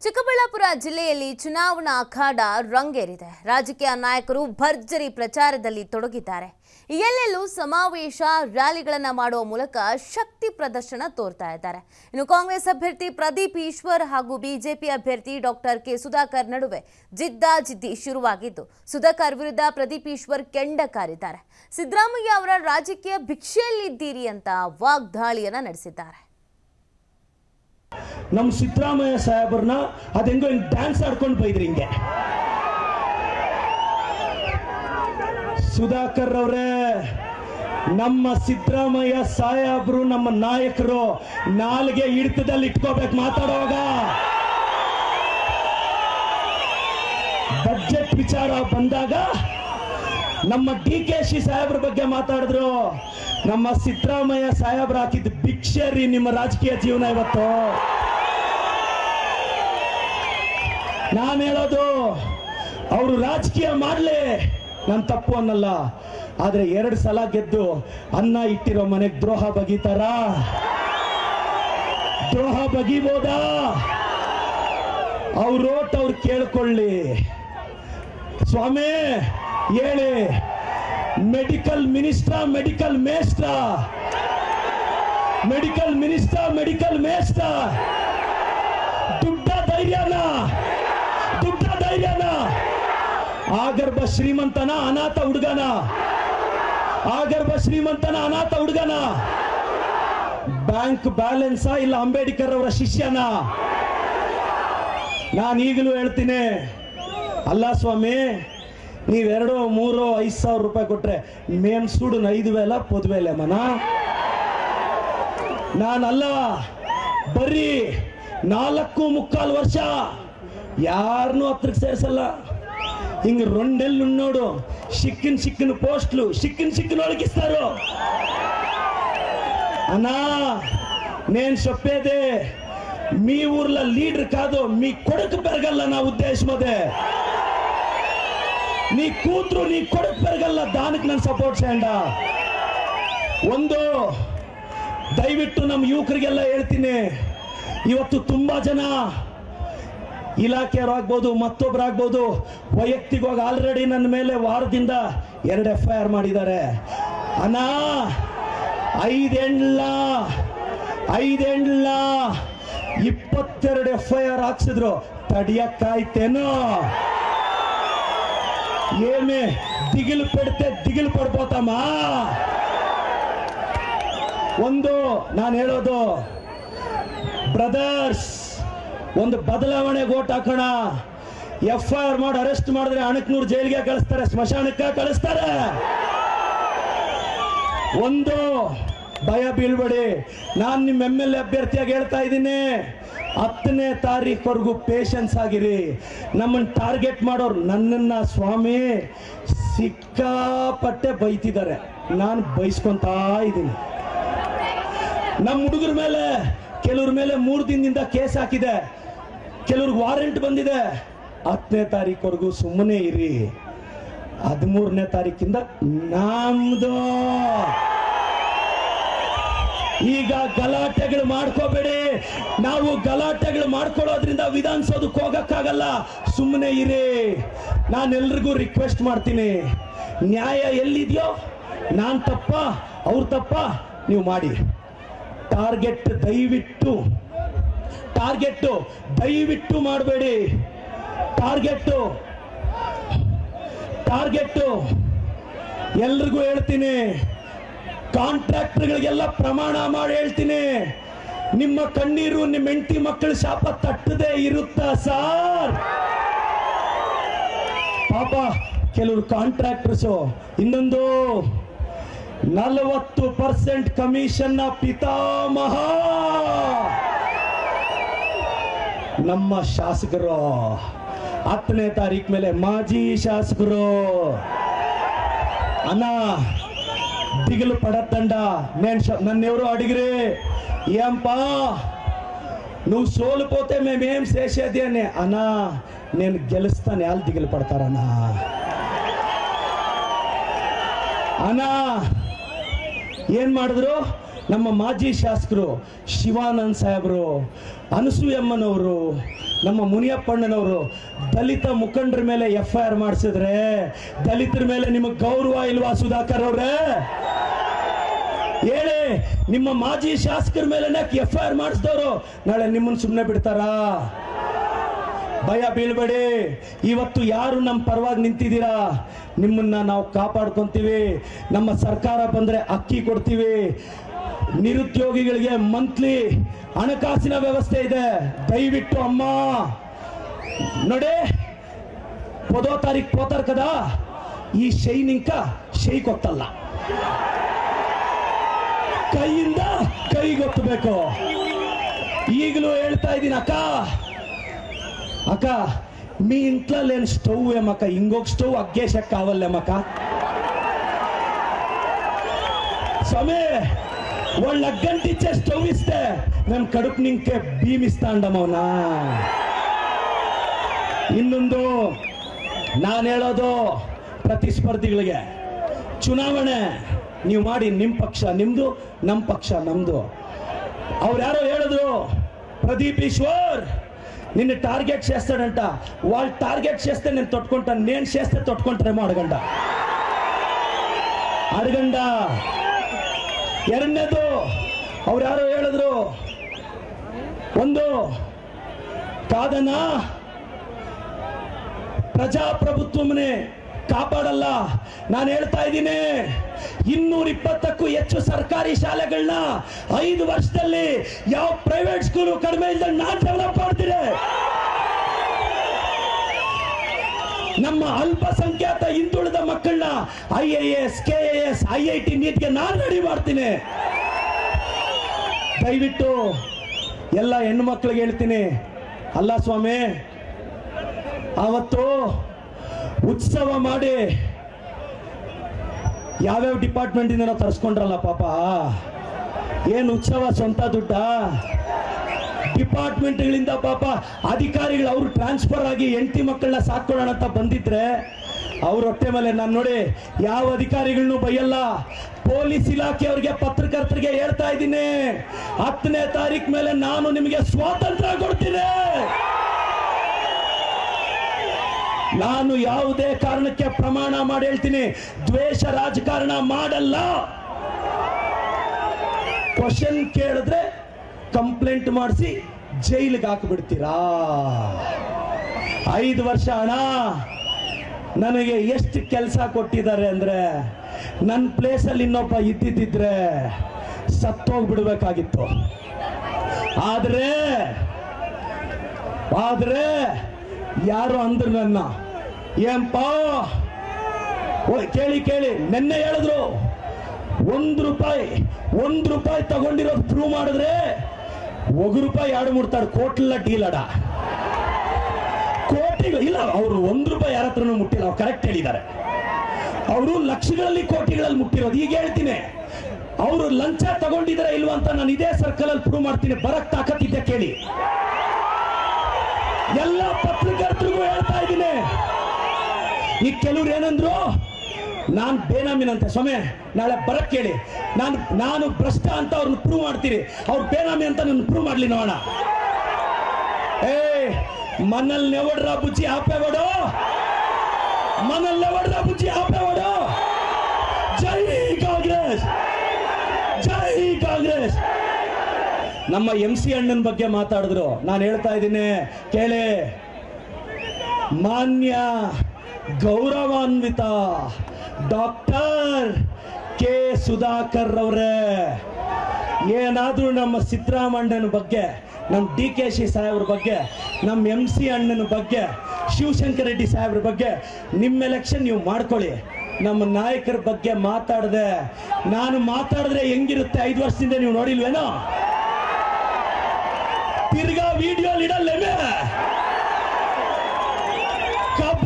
ಚಿಕ್ಕಬಳ್ಳಾಪುರ ಜಿಲ್ಲೆಯಲ್ಲಿ ಚುನಾವಣಾ ಅಖಾಡ ರಂಗೇರಿದೆ ರಾಜಕೀಯ ನಾಯಕರು ಭರ್ಜರಿ ಪ್ರಚಾರದಲ್ಲಿ ತೊಡಗಿದ್ದಾರೆ ಎಲ್ಲೆಲ್ಲೂ ಸಮಾವೇಶ ರ್ಯಾಲಿಗಳನ್ನ ಮಾಡುವ ಮೂಲಕ ಶಕ್ತಿ ಪ್ರದರ್ಶನ ತೋರ್ತಾ ಇದ್ದಾರೆ ಇನ್ನು ಕಾಂಗ್ರೆಸ್ ಅಭ್ಯರ್ಥಿ ಪ್ರದೀಪ್ ಈಶ್ವರ್ ಹಾಗೂ ಬಿಜೆಪಿ ಅಭ್ಯರ್ಥಿ ಡಾಕ್ಟರ್ ಕೆ ಸುಧಾಕರ್ ನಡುವೆ ಜಿದ್ದಾಜಿದ್ದಿ ಶುರುವಾಗಿದ್ದು ಸುಧಾಕರ್ ವಿರುದ್ಧ ಪ್ರದೀಪ್ ಈಶ್ವರ್ ಕೆಂಡ ಕಾರಿದ್ದಾರೆ ಸಿದ್ದರಾಮಯ್ಯ ಅವರ ರಾಜಕೀಯ ಭಿಕ್ಷೆಯಲ್ಲಿದ್ದೀರಿ ಅಂತ ವಾಗ್ದಾಳಿಯನ್ನ ನಡೆಸಿದ್ದಾರೆ ನಮ್ಮ ಸಿದ್ದರಾಮಯ್ಯ ಸಾಹೇಬ್ರನ್ನ ಅದೆಂಗೋ ಹಿಂಗ್ ಡ್ಯಾನ್ಸ್ ಆಡ್ಕೊಂಡು ಬೈದ್ರಿ ಹಿಂಗೆ ಸುಧಾಕರ್ ಅವರೇ ನಮ್ಮ ಸಿದ್ದರಾಮಯ್ಯ ಸಾಹೇಬ್ರು ನಮ್ಮ ನಾಯಕರು ನಾಲ್ಗೆ ಹಿಡಿತದಲ್ಲಿ ಇಟ್ಕೋಬೇಕು ಮಾತಾಡುವಾಗ ಬಜೆಟ್ ವಿಚಾರ ಬಂದಾಗ ನಮ್ಮ ಡಿ ಕೆ ಶಿ ಸಾಹೇಬ್ರ ಬಗ್ಗೆ ಮಾತಾಡಿದ್ರು ನಮ್ಮ ಸಿದ್ದರಾಮಯ್ಯ ಸಾಹೇಬ್ರು ಹಾಕಿದ ಭಿಕ್ಷೆ ರೀ ನಿಮ್ಮ ರಾಜಕೀಯ ಜೀವನ ಇವತ್ತು ನಾನು ಹೇಳೋದು ಅವರು ರಾಜಕೀಯ ಮಾಡ್ಲಿ ನಾನು ತಪ್ಪು ಅನ್ನಲ್ಲ ಆದ್ರೆ ಎರಡು ಸಲ ಗೆದ್ದು ಅನ್ನ ಇಟ್ಟಿರೋ ಮನೆಗೆ ದ್ರೋಹ ಬಗೀತಾರ ದ್ರೋಹ ಬಗಿಬೋದಾ ಅವ್ರ ಓಟ್ ಅವ್ರು ಕೇಳ್ಕೊಳ್ಳಿ ಸ್ವಾಮಿ ಹೇಳಿ ಮೆಡಿಕಲ್ ಮಿನಿಸ್ಟರ್ ಮೆಡಿಕಲ್ ಮೇಸ್ಟ್ರ ಮೆಡಿಕಲ್ ಮಿನಿಸ್ಟರ್ ಮೆಡಿಕಲ್ ಮೇಸ್ಟರ್ ದುಡ್ಡ ಧೈರ್ಯನ ದುಡ್ಡ ಧೈರ್ಯನ ಆಗರ್ಭ ಶ್ರೀಮಂತನ ಅನಾಥ ಹುಡುಗನ ಆಗರ್ಭ ಶ್ರೀಮಂತನ ಅನಾಥ ಹುಡುಗನ ಬ್ಯಾಂಕ್ ಬ್ಯಾಲೆನ್ಸ್ ಇಲ್ಲ ಅಂಬೇಡ್ಕರ್ ಅವರ ಶಿಷ್ಯನ ನಾನು ಈಗಲೂ ಹೇಳ್ತೀನಿ ಅಲ್ಲ ಸ್ವಾಮಿ ನೀವೆರಡು ಮೂರು ಐದು ಸಾವಿರ ರೂಪಾಯಿ ಕೊಟ್ರೆ ಮೇಮ್ ಸುಡುನ್ ಐದು ವೇಲ ಪೊದ್ವೇಲೆ ಮನ ನಾನಲ್ಲ ಬರೀ ನಾಲ್ಕು ಮುಕ್ಕಾಲು ವರ್ಷ ಯಾರನ್ನೂ ಹತ್ರಕ್ಕೆ ಸೇರಿಸಲ್ಲ ಹಿಂಗ ರೊಂಡೆಲ್ ನೋಡು ಸಿಕ್ಕಿನ ಸಿಕ್ಕಿನ ಪೋಸ್ಟ್ಲು ಸಿಕ್ಕಿನ ಸಿಕ್ಕಿನ ಒಳಗಿಸ್ತಾರು అన్నా నేను చెప్పేది మీ ఊర్లో లీడర్ కాదు మీ కొడుకు పెరగల్ల నా ఉద్దేశం అదే నీ కూతురు నీ కొడుకు పెరగల్ల దానికి ನಾನು ಸಪೋರ್ಟ್ చేయంಡ ಒಂದು ದಯವಿಟ್ಟು ನಮ್ಮ ಯುವಕರಿಗೆಲ್ಲ ಹೇಳ್ತೀನಿ ಇವತ್ತು ತುಂಬಾ ಜನ ಇಲಾಖೆಯವರಾಗ್ಬೋದು ಮತ್ತೊಬ್ಬರಾಗ್ಬೋದು ವೈಯಕ್ತಿಕವಾಗಿ ಆಲ್ರೆಡಿ ನನ್ನ ಮೇಲೆ ವಾರದಿಂದ ಎರಡು ಎಫ್ ಐ ಆರ್ ಮಾಡಿದ್ದಾರೆ ಅಣ್ಣ ಐದೆಂಡ್ಲ ಐದೆಂಡ್ಲ ಇಪ್ಪತ್ತೆರಡು ಎಫ್ ಐ ಆರ್ ಹಾಕ್ಸಿದ್ರು ತಡಿಯಕ್ಕಾಯ್ತೇನೋ ಏಮೇ ದಿಗಿಲು ಪಡ್ತೆ ದಿಗಿಲು ಪಡ್ಬೋತಮ್ಮ ಒಂದು ನಾನು ಹೇಳೋದು ಬ್ರದರ್ಸ್ ಒಂದು ಬದಲಾವಣೆಗೆ ಓಟ್ ಹಾಕೋಣ ಎಫ್ ಐ ಆರ್ ಮಾಡಿ ಅರೆಸ್ಟ್ ಮಾಡಿದ್ರೆ ಅಣಕ್ನೂರು ಜೈಲಿಗೆ ಕಳಿಸ್ತಾರೆ ಸ್ಮಶಾನಕ್ಕೆ ಕಳಿಸ್ತಾರೆ ಒಂದು ಭಯ ಬೀಳ್ಬೇಡಿ ನಾನು ನಿಮ್ಮ ಎಮ್ ಎಲ್ ಎ ಅಭ್ಯರ್ಥಿಯಾಗಿ ಹೇಳ್ತಾ ಇದ್ದೀನಿ ಹತ್ತನೇ ತಾರೀಖವರೆಗೂ ಪೇಷನ್ಸ್ ಆಗಿರಿ ನಮ್ಮನ್ನು ಟಾರ್ಗೆಟ್ ಮಾಡೋರು ನನ್ನನ್ನ ಸ್ವಾಮಿ ಸಿಕ್ಕಾಪಟ್ಟೆ ಬೈತಿದ್ದಾರೆ ನಾನು ಬೈಸ್ಕೊಂತಾ ಇದ್ದೀನಿ ನಮ್ಮ ಹುಡುಗರ ಮೇಲೆ ಕೆಲವ್ರ ಮೇಲೆ ಮೂರು ದಿನದಿಂದ ಕೇಸ್ ಹಾಕಿದೆ ಕೆಲವ್ರಿಗೆ ವಾರೆಂಟ್ ಬಂದಿದೆ ಹತ್ತನೇ ತಾರೀಕವರೆಗೂ ಸುಮ್ಮನೆ ಇರಿ ಹದಿಮೂರನೇ ತಾರೀಕಿಂದ ನಮ್ದು ಈಗ ಗಲಾಟೆಗಳು ಮಾಡ್ಕೋಬೇಡಿ ನಾವು ಗಲಾಟೆಗಳು ಮಾಡ್ಕೊಳ್ಳೋದ್ರಿಂದ ವಿಧಾನಸೌಧಕ್ಕೆ ಹೋಗಕ್ಕಾಗಲ್ಲ ಸುಮ್ಮನೆ ಇರಿ ನಾನು ಎಲ್ರಿಗೂ ರಿಕ್ವೆಸ್ಟ್ ಮಾಡ್ತೀನಿ ನ್ಯಾಯ ಎಲ್ಲಿದೆಯೋ ನಾನ್ ತಪ್ಪ ಅವ್ರ ತಪ್ಪ ನೀವು ಮಾಡಿ ಟಾರ್ಗೆಟ್ ದಯವಿಟ್ಟು ಟಾರ್ಗೆಟ್ ದಯವಿಟ್ಟು ಮಾಡಬೇಡಿ ಟಾರ್ಗೆಟ್ ಟಾರ್ಗೆಟ್ ಎಲ್ರಿಗೂ ಹೇಳ್ತೀನಿ ಕಾಂಟ್ರಾಕ್ಟರ್ಗಳಿಗೆಲ್ಲ ಪ್ರಮಾಣ ಮಾಡಿ ಹೇಳ್ತೀನಿ ನಿಮ್ಮ ಕಣ್ಣೀರು ನಿಮ್ಮ ಹೆಂಡತಿ ಮಕ್ಕಳ ಶಾಪ ತಟ್ಟದೇ ಇರುತ್ತಾ ಸಾರ್ ಪಾಪ ಕೆಲವರು ಕಾಂಟ್ರಾಕ್ಟರ್ಸು ಇನ್ನೊಂದು ನಲವತ್ತು ಪರ್ಸೆಂಟ್ ಕಮಿಷನ್ನ ಪಿತಾಮಹ ನಮ್ಮ ಶಾಸಕರು ಹತ್ತನೇ ತಾರೀಕು ಮೇಲೆ ಮಾಜಿ ಶಾಸಕರು ಅಣ್ಣ దిగులు పడద్దండా నేను ష- నన్నెవరో అడిగిరి ఏంపా నువ్వు సోలిపోతే మేమేం చేసేది అని అన్నా నేను గెలుస్తాను వాళ్ళు దిగులు పడతారన్నా ಅಣ್ಣ ಏನ್ ಮಾಡಿದ್ರು ನಮ್ಮ ಮಾಜಿ ಶಾಸಕರು ಶಿವಾನಂದ್ ಸಾಹೇಬರು ಅನಸೂಯಮ್ಮನವರು ನಮ್ಮ ಮುನಿಯಪ್ಪಣ್ಣನವರು ದಲಿತ ಮುಖಂಡರ ಮೇಲೆ ಎಫ್ ಐ ಆರ್ ಮಾಡಿಸಿದ್ರೆ ದಲಿತರ ಮೇಲೆ ನಿಮಗೆ ಗೌರವ ಇಲ್ವಾ ಸುಧಾಕರ್ ಅವ್ರೆ ಹೇಳಿ ನಿಮ್ಮ ಮಾಜಿ ಶಾಸಕರ ಮೇಲೆ ಎಫ್ ಐ ಆರ್ ಮಾಡಿಸಿದವರು ನಾಳೆ ನಿಮ್ಮನ್ನ ಸುಮ್ಮನೆ ಬಿಡ್ತಾರಾ ಭಯ ಬೀಳ್ಬೇಡಿ ಇವತ್ತು ಯಾರು ನಮ್ಮ ಪರವಾಗಿ ನಿಂತಿದ್ದೀರಾ ನಿಮ್ಮನ್ನ ನಾವು ಕಾಪಾಡ್ಕೊಂತೀವಿ ನಮ್ಮ ಸರ್ಕಾರ ಬಂದ್ರೆ ಅಕ್ಕಿ ಕೊಡ್ತೀವಿ ನಿರುದ್ಯೋಗಿಗಳಿಗೆ ಮಂತ್ಲಿ ಹಣಕಾಸಿನ ವ್ಯವಸ್ಥೆ ಇದೆ ದಯವಿಟ್ಟು ಅಮ್ಮ ನೋಡಿ ಪದೋ ತಾರೀಕು పోతారు కదా ಈ ಶೈನ್ ఇంకా ಶೈ ಗೊತ್ತಲ್ಲ ಕೈಯಿಂದ ಕೈ ಗೊತ್ತಬೇಕು ಈಗಲೂ ಹೇಳ್ತಾ ಇದ್ದೀನಿ ಅಕ್ಕ అక్క మీ ఇంట్లో లేని స్టవ్ ఏమక్క ఇంకొక స్టవ్ అగ్గేసక్ కావాలేమక్క స్వామి వాళ్ళు అగ్గంటిచ్చే స్టవ్ ఇస్తే నేను కడుపు నింకే భీమిస్తా ಅಂಡಮವನ ಇನ್ನೊಂದು ನಾನು ಹೇಳೋದು ಪ್ರತಿಸ್ಪರ್ಧಿಗಳಿಗೆ ಚುನಾವಣೆ ನೀವು ಮಾಡಿ ನಿಮ್ಮ ಪಕ್ಷ ನಿಮ್ದು ನಮ್ಮ ಪಕ್ಷ ನಮ್ದು ಅವ್ರು ಯಾರೋ ಹೇಳಿದ್ರು ప్రదీప్ ఈశ్వర్ నిన్ను టార్గెట్ చేస్తాడంట వాళ్ళు టార్గెట్ చేస్తే నేను తొట్టుకుంటాను నేను చేస్తే తొట్టుకుంటారేమో అడగండ అడగంಡ ಎರಡನೇದು ಅವ್ರು ಯಾರೋ ಹೇಳಿದ್ರು ಒಂದು ಕಾದನ ಪ್ರಜಾಪ್ರಭುತ್ವವನ್ನೇ ಕಾಪಾಡಲ್ಲ ನಾನು ಹೇಳ್ತಾ ಇದ್ದೀನಿ ಇನ್ನೂರ ಇಪ್ಪತ್ತಕ್ಕೂ ಹೆಚ್ಚು ಸರ್ಕಾರಿ ಶಾಲೆಗಳನ್ನ ಐದು ವರ್ಷದಲ್ಲಿ ಯಾವ ಪ್ರೈವೇಟ್ ಸ್ಕೂಲು ಕಡಿಮೆ ಇಲ್ಲದೆ ನಾನು ಡೆವಲಪ್ ಮಾಡ್ತೀನಿ ನಮ್ಮ ಅಲ್ಪಸಂಖ್ಯಾತ ಹಿಂದುಳಿದ ಮಕ್ಕಳನ್ನ I A S K A S I I T ನೀಟ್ಗೆ ನಾನು ರೆಡಿ ಮಾಡ್ತೀನಿ ದಯವಿಟ್ಟು ಎಲ್ಲ ಹೆಣ್ಣು ಮಕ್ಕಳಿಗೆ ಹೇಳ್ತೀನಿ ಅಲ್ಲ ಸ್ವಾಮಿ ಅವತ್ತು ಉತ್ಸವ ಮಾಡಿ ಯಾವ್ಯಾವ ಡಿಪಾರ್ಟ್ಮೆಂಟ್ ಇಂದ ತರಿಸ್ಕೊಂಡ್ರಲ್ಲ ಪಾಪ ಏನು ಉತ್ಸವ ಸ್ವಂತ ದುಡ್ಡ ಡಿಪಾರ್ಟ್ಮೆಂಟ್ಗಳಿಂದ ಪಾಪ ಅಧಿಕಾರಿಗಳು ಅವರು ಟ್ರಾನ್ಸ್ಫರ್ ಆಗಿ ಹೆಂಡತಿ ಮಕ್ಕಳನ್ನ ಸಾಕೊಳ್ಳೋಣ ಅಂತ ಬಂದಿದ್ರೆ ಅವ್ರ ಹೊಟ್ಟೆ ಮೇಲೆ ನಾನು ನೋಡಿ ಯಾವ ಅಧಿಕಾರಿಗಳನ್ನೂ ಬೈಯಲ್ಲ ಪೊಲೀಸ್ ಇಲಾಖೆಯವ್ರಿಗೆ ಪತ್ರಕರ್ತರಿಗೆ ಹೇಳ್ತಾ ಇದ್ದೀನಿ ಹತ್ತನೇ ತಾರೀಕು ಮೇಲೆ ನಾನು ನಿಮಗೆ ಸ್ವಾತಂತ್ರ್ಯ ಕೊಡ್ತೀನಿ ನಾನು ಯಾವುದೇ ಕಾರಣಕ್ಕೆ ಪ್ರಮಾಣ ಮಾಡಿ ಹೇಳ್ತೀನಿ ದ್ವೇಷ ರಾಜಕಾರಣ ಮಾಡಲ್ಲ ಕ್ವಶನ್ ಕೇಳಿದ್ರೆ ಕಂಪ್ಲೇಂಟ್ ಮಾಡಿಸಿ ಜೈಲಿಗೆ ಹಾಕಿಬಿಡ್ತೀರಾ ಐದು ವರ್ಷ ಹಣ ನನಗೆ ಎಷ್ಟು ಕೆಲಸ ಕೊಟ್ಟಿದ್ದಾರೆ ಅಂದ್ರೆ ನನ್ನ ಪ್ಲೇಸಲ್ಲಿ ಇನ್ನೊಬ್ಬ ಇದ್ದಿದ್ದಿದ್ರೆ ಸತ್ತೋಗ್ಬಿಡ್ಬೇಕಾಗಿತ್ತು ಆದ್ರೆ ಆದ್ರೆ ಯಾರು ಅಂದ್ರು ನನ್ನ ಏನ್ಪ ಓಯ್ ಕೇಳಿ ಕೇಳಿ ನೆನ್ನೆ ಹೇಳಿದ್ರು ಒಂದು ರೂಪಾಯಿ ಒಂದು ರೂಪಾಯಿ ತಗೊಂಡಿರೋದು ಪ್ರೂವ್ ಮಾಡಿದ್ರೆ ಒಂದು ರೂಪಾಯಿ ಎರಡು ಮುಡ್ತಾರೆ ಕೋಟ್ಲ ಡೀಲಡ ಕೋಟಿಗಳು ಇಲ್ಲ ಅವರು ಒಂದು ರೂಪಾಯಿ ಯಾರ ಹತ್ರನೂ ಮುಟ್ಟಿಲ್ಲ ಅವ್ರು ಕರೆಕ್ಟ್ ಹೇಳಿದ್ದಾರೆ ಅವರು ಲಕ್ಷಗಳಲ್ಲಿ ಕೋಟಿಗಳಲ್ಲಿ ಮುಟ್ಟಿರೋದು ಈಗ ಹೇಳ್ತೀನಿ ಅವರು ಲಂಚ ತಗೊಂಡಿದ್ದಾರೆ ಇಲ್ವಾ ಅಂತ ನಾನು ಇದೇ ಸರ್ಕಲ್ ಅಲ್ಲಿ ಪ್ರೂವ್ ಮಾಡ್ತೀನಿ ಬರಕ್ ತಾಕತ್ತಿದ್ದೆ ಕೇಳಿ ಎಲ್ಲ ಪತ್ರಕರ್ತರಿಗೂ ಹೇಳ್ತಾ ಇದ್ದೀನಿ ಈಗ ಕೆಲವ್ರು ಏನಂದ್ರು ನಾನ್ ಬೇನಾಮಿನಂತೆ ಸ್ವಾಮಿ ನಾಳೆ ಬರಕ್ ಕೇಳಿ ನಾನು ನಾನು ಭ್ರಷ್ಟ ಅಂತ ಅವ್ರನ್ನ ಪ್ರೂವ್ ಮಾಡ್ತೀರಿ ಅವ್ರು ಬೇನಾಮಿ ಅಂತ ನನ್ನ ಪ್ರೂವ್ ಮಾಡ್ಲಿ ನೋಡೋಣ ಏ ಮನಲ್ಲಿ ನೆವಡ್ರ ಬುಜ್ಜಿ ಆಪೇವಾಡು ಮನಲ್ಲಿ ನೆವಡ್ರ ಬುಜ್ಜಿ ಆಪೇವಾಡು ಜೈ ಕಾಂಗ್ರೆಸ್ ಜೈ ಕಾಂಗ್ರೆಸ್ ನಮ್ಮ ಎಂ ಸಿ ಅಣ್ಣನ ಬಗ್ಗೆ ಮಾತಾಡಿದ್ರು ನಾನು ಹೇಳ್ತಾ ಇದ್ದೀನಿ ಕೇಳಿ ಮಾನ್ಯ ಗೌರವಾನ್ವಿತ ಡಾಕ್ಟರ್ ಕೆ ಸುಧಾಕರ್ ಅವರೇ ಏನಾದ್ರೂ ನಮ್ಮ ಸಿದ್ದರಾಮಣ್ಣನ ಬಗ್ಗೆ ನಮ್ಮ ಡಿ ಕೆ ಶಿ ಸಾಹೇಬ್ರ ಬಗ್ಗೆ ನಮ್ಮ ಎಂ ಸಿ ಅಣ್ಣನ ಬಗ್ಗೆ ಶಿವಶಂಕರ್ ರೆಡ್ಡಿ ಸಾಹೇಬ್ರ ಬಗ್ಗೆ ನಿಮ್ಮ ಎಲೆಕ್ಷನ್ ನೀವು ಮಾಡ್ಕೊಳ್ಳಿ ನಮ್ಮ ನಾಯಕರ ಬಗ್ಗೆ ಮಾತಾಡದೆ ನಾನು ಮಾತಾಡಿದ್ರೆ ಹೆಂಗಿರುತ್ತೆ ಐದು ವರ್ಷದಿಂದ ನೀವು ನೋಡಿಲ್ವೇನೋ ತಿರ್ಗಾ ವಿಡಿಯೋ ಇಡಲ್ಲೇಮೆ ಕಬ್ಬ